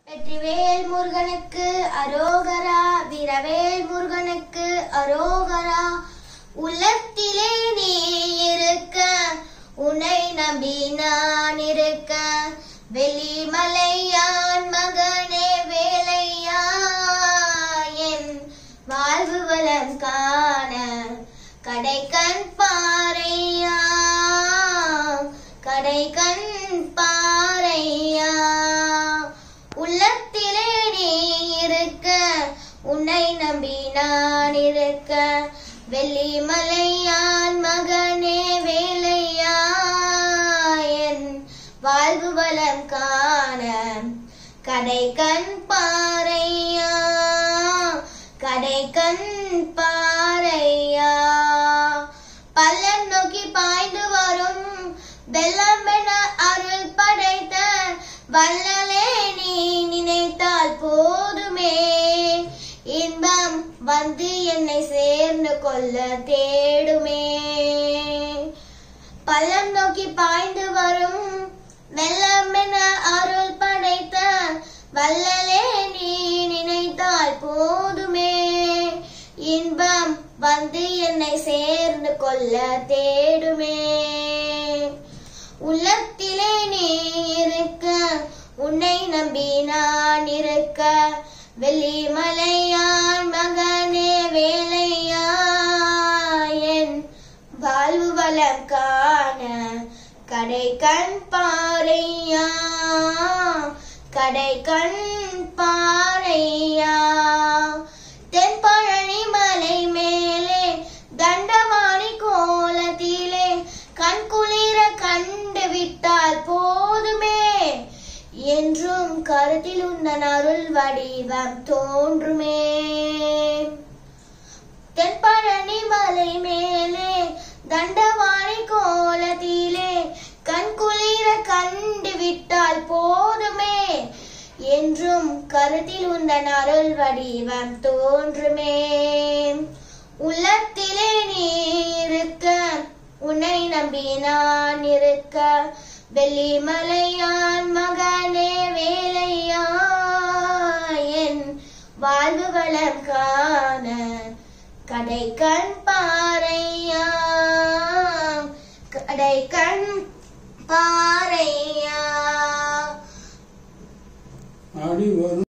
வெற்றிவேல் முருகனுக்கு அரோகரா வீரவேல் முருகனுக்கு அரோகரா உள்ளத்திலே நீ இருக்க உன்னை நம்பி நான் இருக்க வெள்ளிமலையான் மகனே வேலையா என் வாழ்வு வளம் காண கடைக்கண் பாறையா கடைக்கண் பாறையா உள்ளத்திலே நீ இருக்க உன்னை நம்பி நான் இருக்க வெள்ளிமலையான் மகனே வேலையா என் வாழ்வு வளம் காண கடைக்கண் பாறையா கடைக்கண் பாறையா பள்ளம் நோக்கி பாய்ந்து வரும் வெள்ளம் என அருள் படைத்த வள்ளலே நீ நினைத்தால் போதுமே இன்பம் வந்து என்னை சேர்ந்து கொள்ள தேடுமே பள்ளம் நோக்கி பாய்ந்து வரும் வெள்ளம் என அருள் படைத்த வள்ளலே நீ நினைத்தால் போதுமே இன்பம் வந்து என்னை சேர்ந்து கொள்ள தேடுமே உள்ளத்திலே நீ இருக்க உன்னை நம்பி நான் இருக்க வெள்ளிமலையான் மகனே வேலையா என் வாழ்வு வளம் காண கடைக்கண் பாறையா கடைக்கண் பாறையா தென்பழனி மலை மேலே தண்டவாணி கோலத்திலே கண் குளிர கண்டு விட்டால் போதுமே என்றும் கருத்தில் உன்னன் அருள் வடிவம் தோன்றுமே தென்பழனி மலை மேலே தண்டவாணி கோலத்திலே கண் குளிர கண்டு விட்டால் போதுமே என்றும் கருத்தில் உந்தன் அருள் வடிவம் தோன்றுமே உள்ளத்திலே நீ இருக்க உன்னை நம்பி நான் இருக்க வெள்ளிமலையான் மகனே வேலையா என் வாழ்வு வளம் காண கடைக்கண் பாறையா கடைக்கண் பாறையா ஆடி வரும்